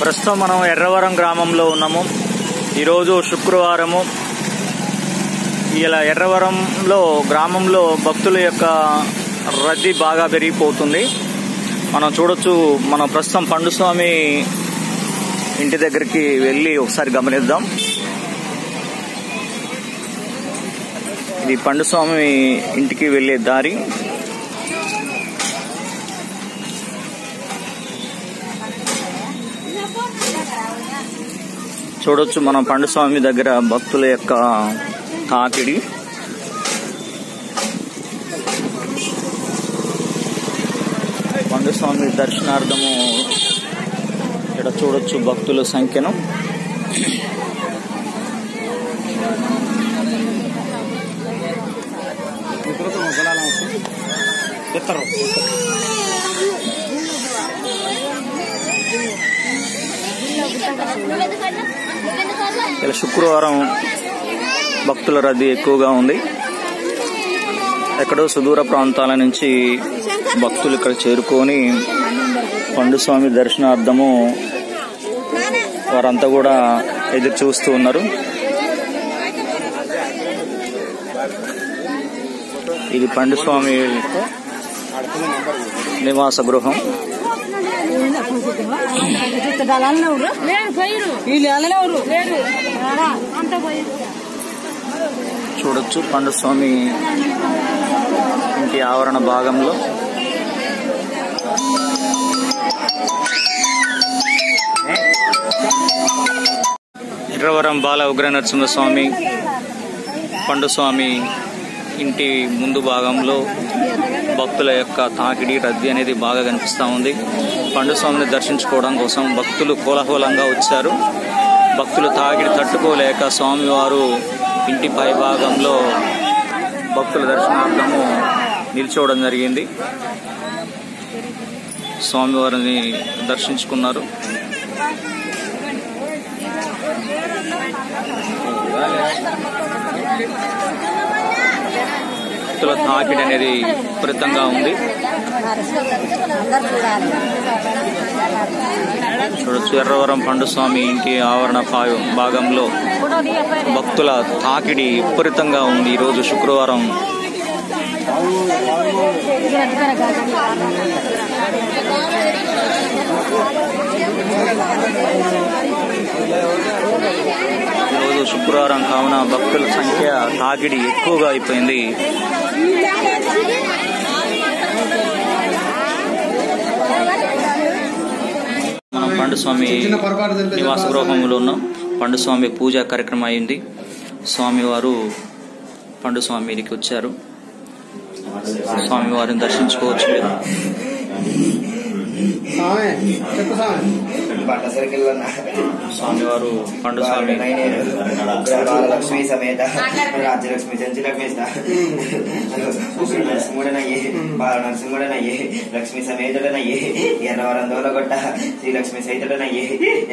ప్రస్తుతం మనం ఎర్రవరం గ్రామంలో ఉన్నాము ఈరోజు శుక్రవారము ఇలా ఎర్రవరంలో గ్రామంలో భక్తుల యొక్క రద్దీ బాగా పెరిగిపోతుంది మనం చూడొచ్చు మనం ప్రస్తుతం పండుస్వామి ఇంటి దగ్గరికి వెళ్ళి ఒకసారి గమనిద్దాం ఇది పండుస్వామి ఇంటికి వెళ్ళే దారి చూడొచ్చు మనం పండుస్వామి దగ్గర భక్తుల యొక్క తాకిడి పండుస్వామి దర్శనార్థము ఇక్కడ చూడొచ్చు భక్తుల సంఖ్యను ఇలా శుక్రవారం భక్తుల రద్దీ ఎక్కువగా ఉంది ఎక్కడో సుదూర ప్రాంతాల నుంచి భక్తులు ఇక్కడ చేరుకొని పండుస్వామి దర్శనార్థము వారంతా కూడా ఎదురు చూస్తూ ఉన్నారు ఇది పండుస్వామి నివాస గృహం లేరు పోయిరు వీళ్ళు వెళ్ళలేరు లేరు అంత పోయిరు చూడొచ్చు పండుస్వామి ఇంటి ఆవరణ భాగంలో ఎర్రవరం బాల ఉగ్ర నరసింహస్వామి పండుస్వామి ఇంటి ముందు భాగంలో భక్తుల యొక్క తాకిడి రద్దీ అనేది బాగా కనిపిస్తూ ఉంది పండుస్వామిని దర్శించుకోవడం కోసం భక్తులు కోలాహలంగా వచ్చారు భక్తులు తాకిడి తట్టుకోలేక స్వామివారు ఇంటి పై భాగంలో భక్తుల దర్శనార్థము నిల్చోవడం జరిగింది స్వామివారిని దర్శించుకున్నారు భక్తుల తాకిడి అనేది విపరీతంగా ఉంది చూడొచ్చు ఎర్రవరం పండుస్వామి ఇంటి ఆవరణ భా- భాగంలో భక్తుల తాకిడి విపరీతంగా ఉంది ఈరోజు శుక్రవారం ఈరోజు శుక్రవారం కావున భక్తుల సంఖ్య తాకిడి ఎక్కువగా అయిపోయింది మనం పండుస్వామి నివాస గృహంలో ఉన్నాం పండుస్వామి పూజా కార్యక్రమం అయింది స్వామివారు పండుస్వామికి వచ్చారు స్వామివారిని దర్శించుకోవచ్చు మీరు స్వామి చెప్పు స్వామి బండ సర్కిల్ స్వామివారు పండుస్వామి లక్ష్మి సమేత రాజ్యలక్ష్మి చంచలక్ష్మి నరసింహుడనయ్యే బాల నరసింహుడనయ్యే లక్ష్మి సమేతుడనయ్యే ఎర్రవరం దోలగొట్ట శ్రీలక్ష్మి సైతుడనయ్యే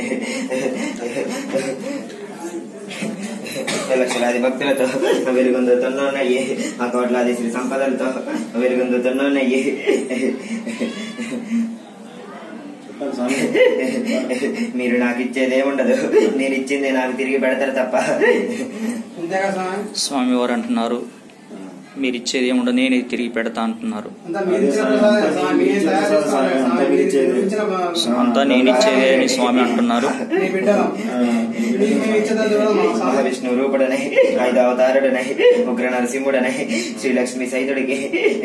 లక్షలాది భక్తులతో వెలుగొందుతున్నానయ్యే ఆ కోట్లాది శ్రీ సంపదలతో వెలుగొందుతున్నానయ్యే మీరు నాకు ఇచ్చేదే ఉండదు నేను ఇచ్చింది నాకు తిరిగి పెడతారు తప్ప అంతేగా స్వామి స్వామివారు అంటున్నారు మీరు ఇచ్చేది ఏముండదు నేనే తిరిగి పెడతా అంటున్నారు అంతా మీరు ఇచ్చిన ప్రసాదే స్వామి మీరు తయారు చేస్తారు స్వామి మీరు ఇచ్చిన బ- అంతా నేను ఇచ్చేదే అని స్వామి అంటున్నారు నీ బిడ్డలు మీకు మేము ఇచ్చేదా చూడదు మా స్వామి మహావిష్ణు రూపుడనై ఐదు అవతారుడనై ఉగ్ర నరసింహుడనై శ్రీలక్ష్మి సైతుడికి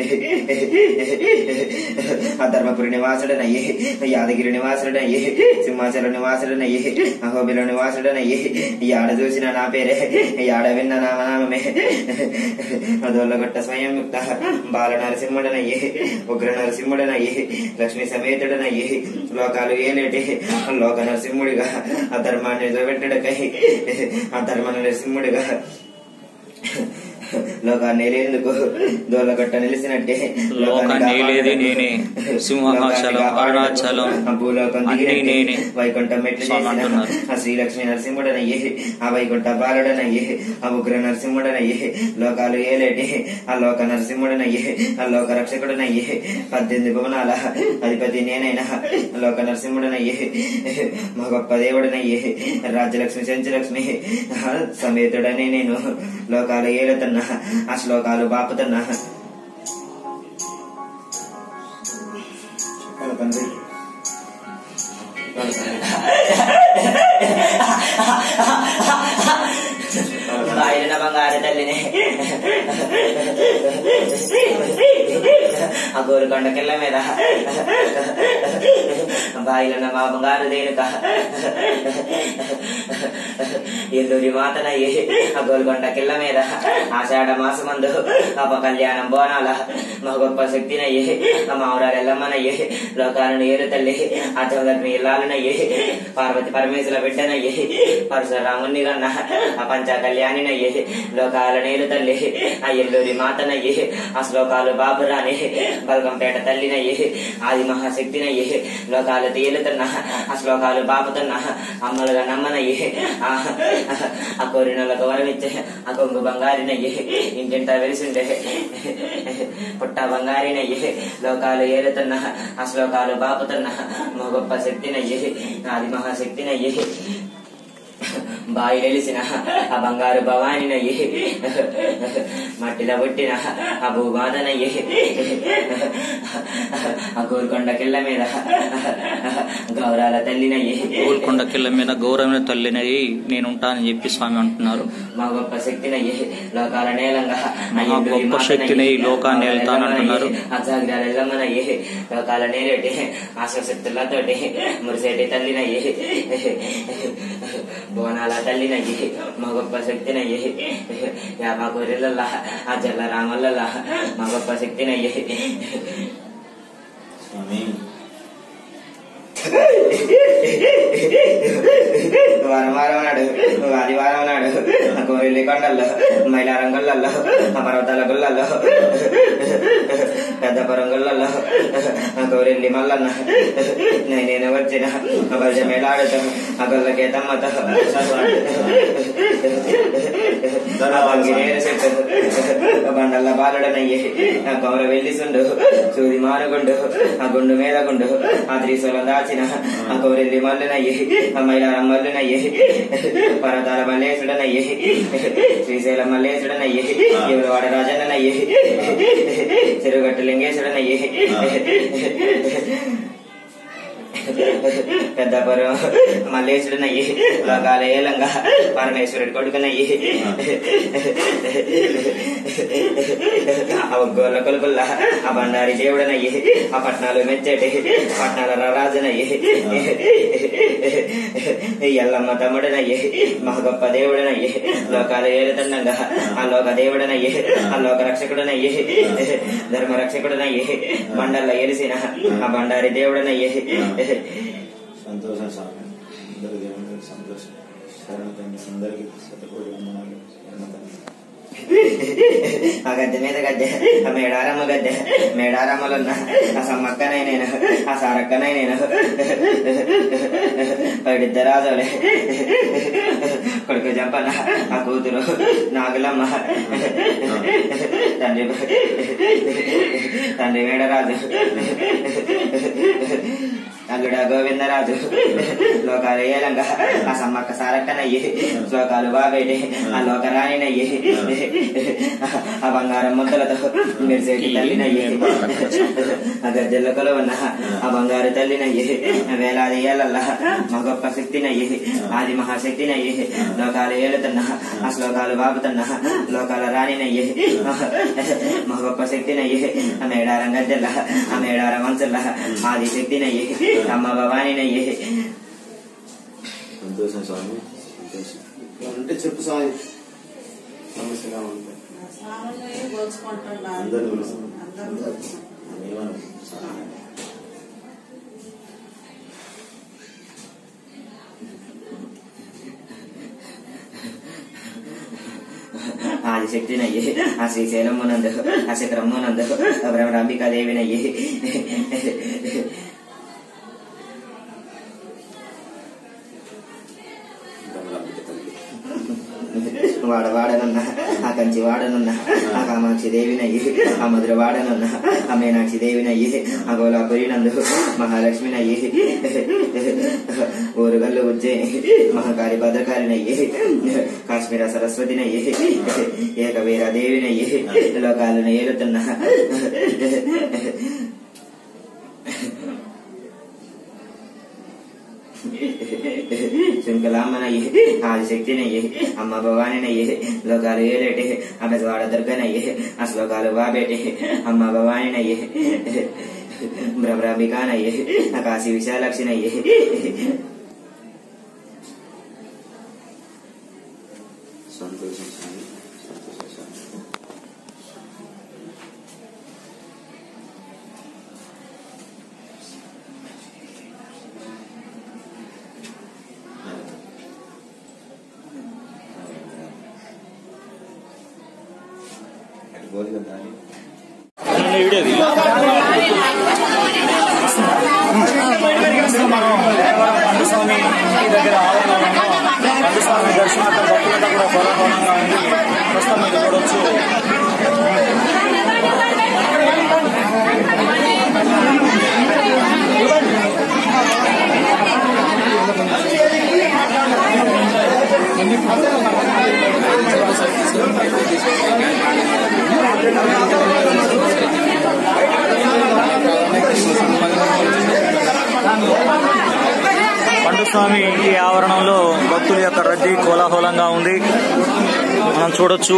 అధర్మపురి నివాసుడనయ్యి యాదగిరి నివాసుడనయ్యి సింహాచల నివాసుడనయ్యి అహోబిల నివాసుడనయ్యి యాడ చూసిన నా పేరే యాడ విన్న నామనామమే అదొల్లగొట్ట స్వయం యుక్త బాల నరసింహుడనయ్యి ఉగ్ర నరసింహుడనయ్యి లక్ష్మి సమేతుడనయ్యి లోకాలు ఏలేటి లోక నరసింహుడిగా అధర్మాన్ని నిలబెట్టడకై అధర్మ నరసింహుడిగా లోకాన్ని ఏలేందుకు దోలగొట్ట నిలిచినట్టే లోకాన్ని ఏలేది నేనే. సింహాచలం, అరుణాచలం భూలోకం అన్నీ దిగినట్టే నేనే. వైకుంఠం మెట్లు స్వామి చేసిన అంటున్నారు. ఆ శ్రీలక్ష్మి నరసింహుడనయ్యే ఆ వైకుంఠ బాలుడనయ్యే ఆ ఉగ్ర నరసింహుడనయ్యే లోకాలు ఏలేటి ఆ లోక నరసింహుడనయ్యే ఆ లోక రక్షకుడనయ్యే పద్దెనిమిది భువనాల అధిపతి నేనైనా లోక నరసింహుడనయ్యే మా గొప్ప దేవుడనయ్యే రాజ్యలక్ష్మి చెంచలక్ష్మి సమేతుడనే నేను లోకాలు ఏలుతున్నా ఆ శ్లోకాలు బాపుతున్నా చెప్పాలి తండ్రి బాయిన బంగారు తల్లిని ఆ గోరుకొండ కిల్ల మీద బాయిలన్న మా బంగారు దేనుక ఎల్లూరి మాతనయ్యి ఆ గోల్కొండ కిల్ల మీద ఆషాఢ మాసమందు ఆ కళ్యాణం బోనాల మా గొప్ప శక్తినయ్యి ఆ మామూరాలు ఎల్లమ్మనయ్యి లోకాలను ఏరు తల్లి ఆ చౌదగ్ని ఇల్లాలనయ్యి పార్వతి పరమేశ్వర బిడ్డనయ్యి పరశురాముని కన్నా ఆ పంచ కళ్యాణినయ్యి లోకాల నేలు తల్లి ఆ ఎల్లూరి మాతనయ్యి ఆ శ్లోకాలు బాబురాని బల్కంపేట తల్లినయ్యి ఆది మహాశక్తినయ్యి లోకాలు తేలుతున్నా ఆ శ్లోకాలు బాపుతున్నా అమ్మలుగా నమ్మనయ్యి ఆ ఆ కోరినలకు వరమిచ్చే ఆ కొంగు బంగారినయ్యి ఇంటింట వెలిసిండే పుట్ట బంగారినయ్యి లోకాలు ఏలుతున్నా ఆ శ్లోకాలు బాపుతున్నా మా గొప్ప శక్తినయ్యి ఆది మహాశక్తినయ్యి బాయి వెలిసిన ఆ బంగారు భవానినయ్యి మట్టిలో పుట్టిన ఆ భూమాతనయ్యి ఆ గోల్కొండ కిళ్ళ మీద గౌరాల తల్లినయ్యి గోల్కొండ కిల్ల మీద గౌరవమైన తల్లినది నేనుంటానని చెప్పి స్వామి అంటున్నారు మా గొప్ప శక్తినయ్యి లోకాల నేలంగా మహా గొప్ప శక్తిని ఈ లోకాన్ని వెళ్తానంటున్నారు. అజాగ్రాల ఎల్లమ్మనయ్యి లోకాల నేరేటి ఆశ్వశక్తులతోటి మురిసేటి తల్లినయ్యి బోనాల తల్లినయ్యి మా గొప్ప శక్తినయ్యి యాభా గొర్రెలల్లా ఆ జల్ల రామల్లల్లా మా గొప్ప శక్తినయ్యి స్వామి వారం వారం నాడు ఆదివారం నాడు ఆ కోరిల్లి కొండల్లో మైలారం గొల్లల్లో ఆ పర్వతాల గుళ్ళల్లో పెద్ద పరంగుళ్ళల్లో ఆ కోరిల్లి మల్లన్న నేను వచ్చిన ఆ బల్జ మేలాడుతూ ఆ గొల్లకే తమ్మతో ఆ బంగిరేరు చెట్టు ఆ బండల్ల బాలుడనయ్యి ఆ కౌర వెళ్ళిసుండు సూది మానుగుండు ఆ గుండు మీద గుండు ఆ త్రిశూలం దాచిన ఆ కౌరెల్లి మల్లునయ్యి ఆ మైలారం మల్లునయ్యి పర్వతాల మల్లేశుడనయ్యి శ్రీశైలం మల్లేశుడనయ్యి ఎవరివాడ రాజన్ననయ్యి చెరుగట్టు లింగేశుడనయ్యి పెద్దపురం మల్లేశుడనయ్యి లోకాల ఏలంగా పరమేశ్వరుడి కొడుకునయ్యి ఆ ఒగ్గోళ్ళ కొలుకుల్ల ఆ బండారి దేవుడనయ్యి ఆ పట్నాలు మెచ్చేటి పట్నాల రాజునయ్యి ఎల్లమ్మ తమ్ముడనయ్యి మా గొప్ప దేవుడనయ్యి లోకాల ఏలుతండంగా ఆ లోక దేవుడనయ్యి ఆ లోక రక్షకుడనయ్యి ధర్మ రక్షకుడనయ్యి బండల్ల ఎలిసిన ఆ బండారి దేవుడనయ్యి సంతోషం స్వామి అందరి దేవునికి సంతోషం శరణ తండ్రి అందరికీ శతకోటి వందనాలు శరణ తండ్రి ఆ గద్దె మీద గద్దె ఆ మేడారమ్మ గద్దె మేడారమ్మలున్న ఆ సమ్మక్కనై నేను ఆ సారక్కనై నేను పడిద్దరు రాజులే కొడుకు జంపన్న ఆ కూతురు నాగులమ్మ తండ్రి తండ్రి మేడరాజు అల్లుడ గోవిందరాజు లోకాలు ఏలంగా ఆ సమ్మక్క సారక్కనయ్యి శ్లోకాలు బాబేటి ఆ లోకరాణినయ్యి ఆ బంగారం ముద్దలతో మెరిసేటి తల్లినయ్యి ఆ గద్దెల కొలవన్న ఆ బంగారు తల్లినయ్యి వేలాది ఏళ్ళల్లా మా గొప్ప శక్తినయ్యి ఆది మహాశక్తినయ్యి లోకాలు ఏలుతున్న ఆ శ్లోకాలు బాబుతున్న లోకాల రాణినయ్యి మా గొప్ప శక్తినయ్యి ఆ మేడారం గద్దెల ఆ మేడారం మంచుల ఆది శక్తినయ్యి అమ్మ భవానినయ్యి సంతోషం స్వామి సంతోషం అంటే చెప్పు స్వామి సమస్యగా ఉంటాయి అందరు ఏమను స్వామి ఆది ఆదిశక్తినయ్యి ఆ శ్రీశైలమునందు ఆ శిఖరమునందు భ్రమరాంబికాదేవినయ్యి భ్రమరాంబిక తల్లి వాడ వాడనున్న ఆ కంచి వాడనున్న ఆ కామాక్షి దేవినయ్యి ఆ మధుర వాడనున్న ఆ మీనాక్షి దేవినయ్యి ఆ గోలాపురి నందు మహాలక్ష్మినయ్యి ఊరుగల్లు ఉజ్జయిని మహాకాళి భద్రకాళినయ్యి కాశ్మీర సరస్వతినయ్యి ఏకవీరాదేవినయ్యి లోకాలను ఏలుతున్న శృంఖలామ్మనయ్యి ఆదిశక్తినయ్యి అమ్మ భవానినయ్యి లోకాలు ఏలేటి ఆ బెజవాడ దుర్గనయ్యి ఆ శ్లోకాలు బాబేటి అమ్మ భవానినయ్యి భ్రమరాంబికానయ్యి ఆ కాశీ విశాలక్షినయ్యి సంతోషం స్వామి సంతోషం స్వామి అటు పోదు కదా పండుస్వామి ఇంటి దగ్గర ఆవరణలో ఉన్న పండుస్వామి దర్శనార్థం భక్తులంతా కూడా కోలాహలంగా ఉంది ప్రస్తుతం మీరు చూడొచ్చు పండుస్వామి ఇంటి ఆవరణంలో భక్తుల యొక్క రద్దీ కోలాహలంగా ఉంది మనం చూడొచ్చు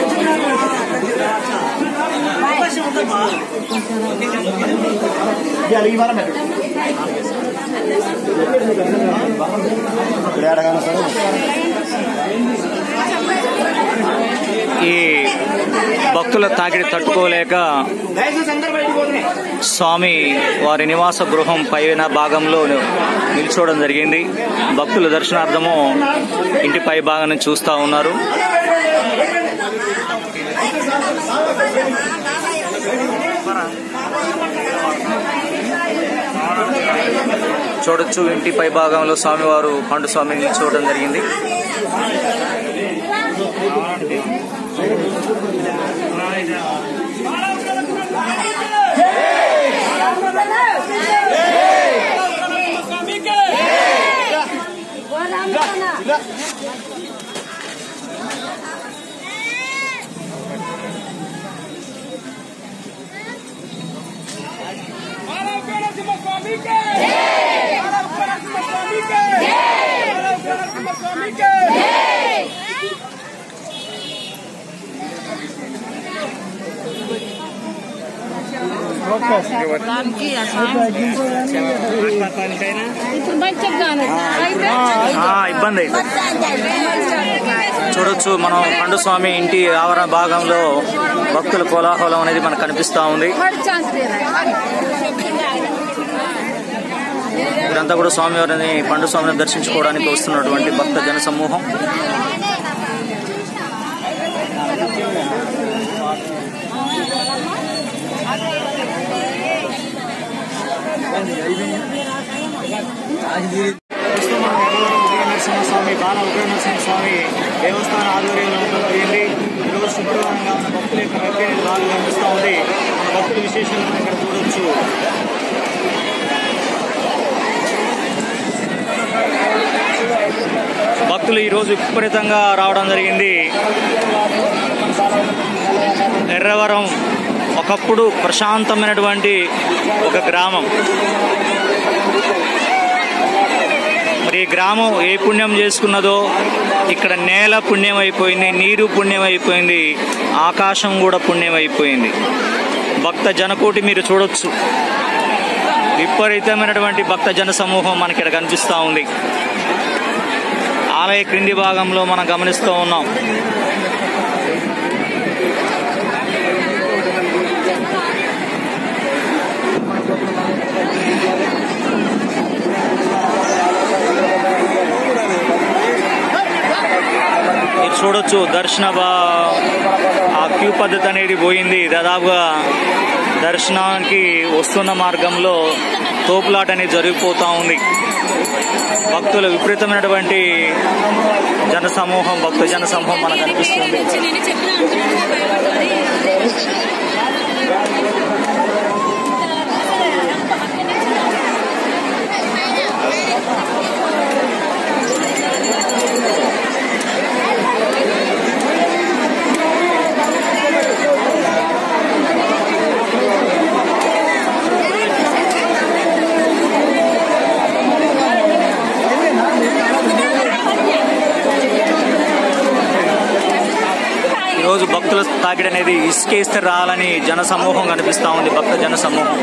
ఈ భక్తుల తాకిడి తట్టుకోలేక స్వామి వారి నివాస గృహం పైన భాగంలో నిల్చోవడం జరిగింది భక్తుల దర్శనార్థము ఇంటి పై భాగాన్ని చూస్తా ఉన్నారు చూడొచ్చు ఇంటి పై భాగంలో స్వామివారు పండు స్వామి నిల్చోవడం జరిగింది ఇప్పుడు మంచిగా అయితే ఆ, ఇబ్బంది అయితే చూడొచ్చు మనం పండు స్వామి ఇంటి ఆవరణ భాగంలో భక్తుల కోలాహలం అనేది మనకు కనిపిస్తా ఉంది थर्ड चांस दे रहा है ఇదంతా కూడా స్వామివారిని పండు స్వామిని దర్శించుకోవడానికి వస్తున్నటువంటి భక్త జన సమూహం ప్రస్తుతం మనం ఎర్రవరం ఉదయ నరసింహస్వామి బాల ఉగ్ర నరసింహస్వామి దేవస్థాన ఆధ్వర్యంలో జరిగింది ఈరోజు శుక్రవారంగా ఉన్న భక్తుల యొక్క రద్దీ అనేది బాగా కనిపిస్తూ ఉంది మన భక్తుల విశేషాలను మనం ఇక్కడ చూడొచ్చు భక్తులు ఈరోజు విపరీతంగా రావడం జరిగింది ఎర్రవరం ఒకప్పుడు ప్రశాంతమైనటువంటి ఒక గ్రామం మరి ఈ గ్రామం ఏ పుణ్యం చేసుకున్నదో ఇక్కడ నేల పుణ్యం అయిపోయింది నీరు పుణ్యం అయిపోయింది ఆకాశం కూడా పుణ్యం అయిపోయింది భక్త జనకోటి మీరు చూడొచ్చు విపరీతమైనటువంటి భక్త జన సమూహం మనకి ఇక్కడ కనిపిస్తూ ఉంది ఆలయ క్రింది భాగంలో మనం గమనిస్తూ ఉన్నాం మీరు చూడొచ్చు దర్శన బా క్యూ పద్ధతి అనేది పోయింది దాదాపుగా దర్శనానికి వస్తున్న మార్గంలో తోపులాట అనేది జరిగిపోతూ ఉంది భక్తుల విపరీతమైనటువంటి జన సమూహం భక్త జన సమూహం మనకు కనిపిస్తుంది నేను చెప్పిన అంటున్నాను భయపడుతుంది ఈరోజు భక్తుల తాకిడి అనేది ఇసుకేస్తే రాలని జన సమూహం కనిపిస్తూ ఉంది భక్త జన సమూహం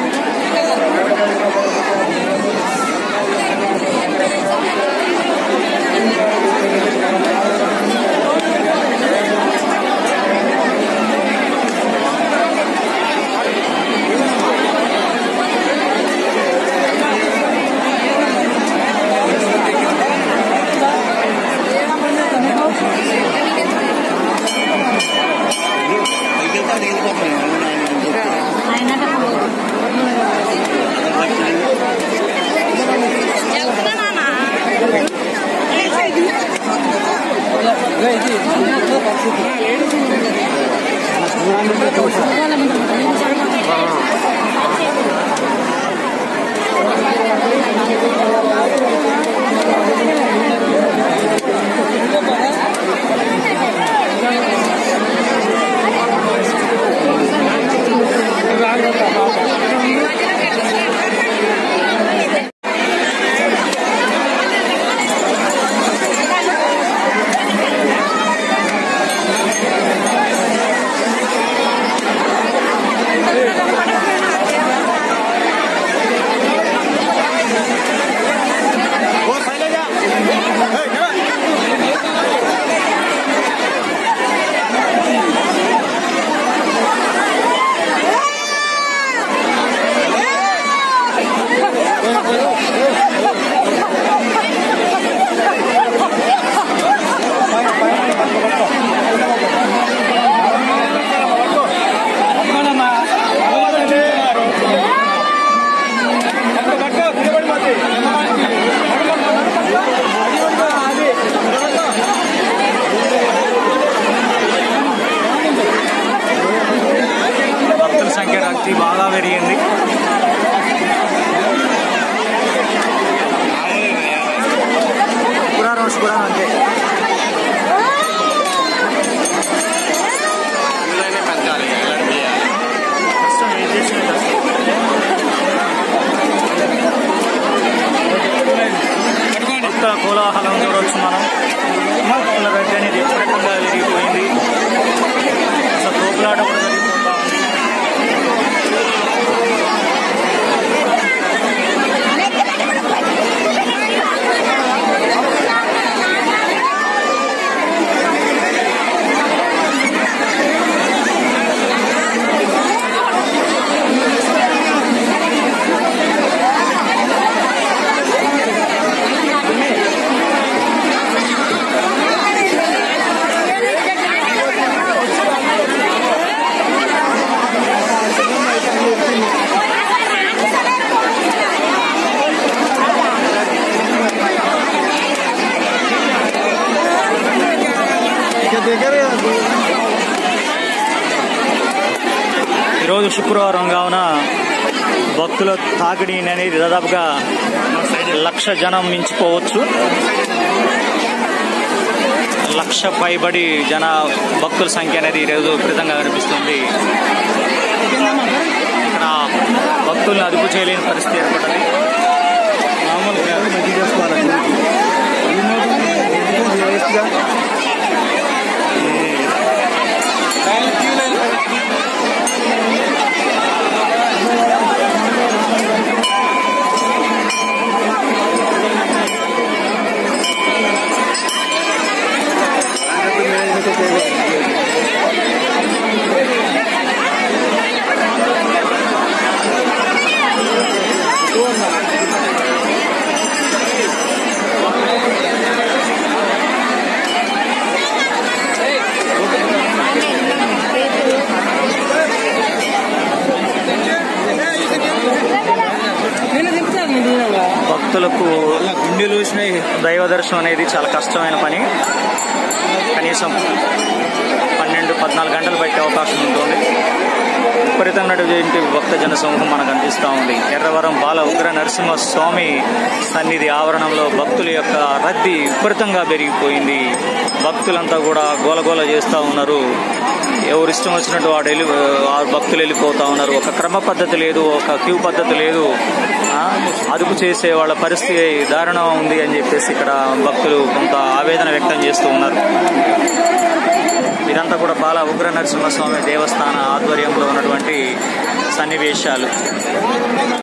భక్తుల సంఖ్య రక్తి బాగా పెరిగింది శుక్రవారం శుక్రవారం అంతే కష్టం ఏం చేసినా కష్టం. భక్తుల కోలాహలం చూడవచ్చు మనం భక్తుల రద్దీ అనేది విపరీతంగా పెరిగిపోయింది అసలు తోపులాట కూడా జరిగిపోతా ఉంది ఈరోజు శుక్రవారం కావున భక్తుల తాకిడి అనేది దాదాపుగా లక్ష జనం మించిపోవచ్చు లక్ష పైబడి జన భక్తుల సంఖ్య అనేది ఈరోజు విపరీతంగా కనిపిస్తుంది ఇక్కడ భక్తుల్ని అదుపు చేయలేని పరిస్థితి ఏర్పడింది Thank దర్శనం దైవ దర్శనం అనేది చాలా కష్టమైన పని కనీసం పన్నెండు పద్నాలుగు గంటలు పట్టే అవకాశం ఉంటుంది విపరీతమైనటువంటి భక్త జన సమూహం మనకు కనిపిస్తూ ఉంది ఎర్రవరం బాల ఉగ్ర నరసింహ స్వామి సన్నిధి ఆవరణంలో భక్తుల యొక్క రద్దీ విపరీతంగా పెరిగిపోయింది భక్తులంతా కూడా గోలగోల చేస్తూ ఉన్నారు ఎవరు ఇష్టం వచ్చినట్టు వాడు వెళ్ళి ఆ భక్తులు వెళ్ళిపోతా ఉన్నారు ఒక క్రమ పద్ధతి లేదు ఒక క్యూ పద్ధతి లేదు ఆ, అదుపు చేసే వాళ్ళ పరిస్థితి దారుణం ఉంది అని చెప్పేసి ఇక్కడ భక్తులు కొంత ఆవేదన వ్యక్తం చేస్తూ ఉన్నారు ఇదంతా కూడా బాల ఉగ్ర నరసింహస్వామి దేవస్థాన ఆధ్వర్యంలో ఉన్నటువంటి సన్నివేశాలు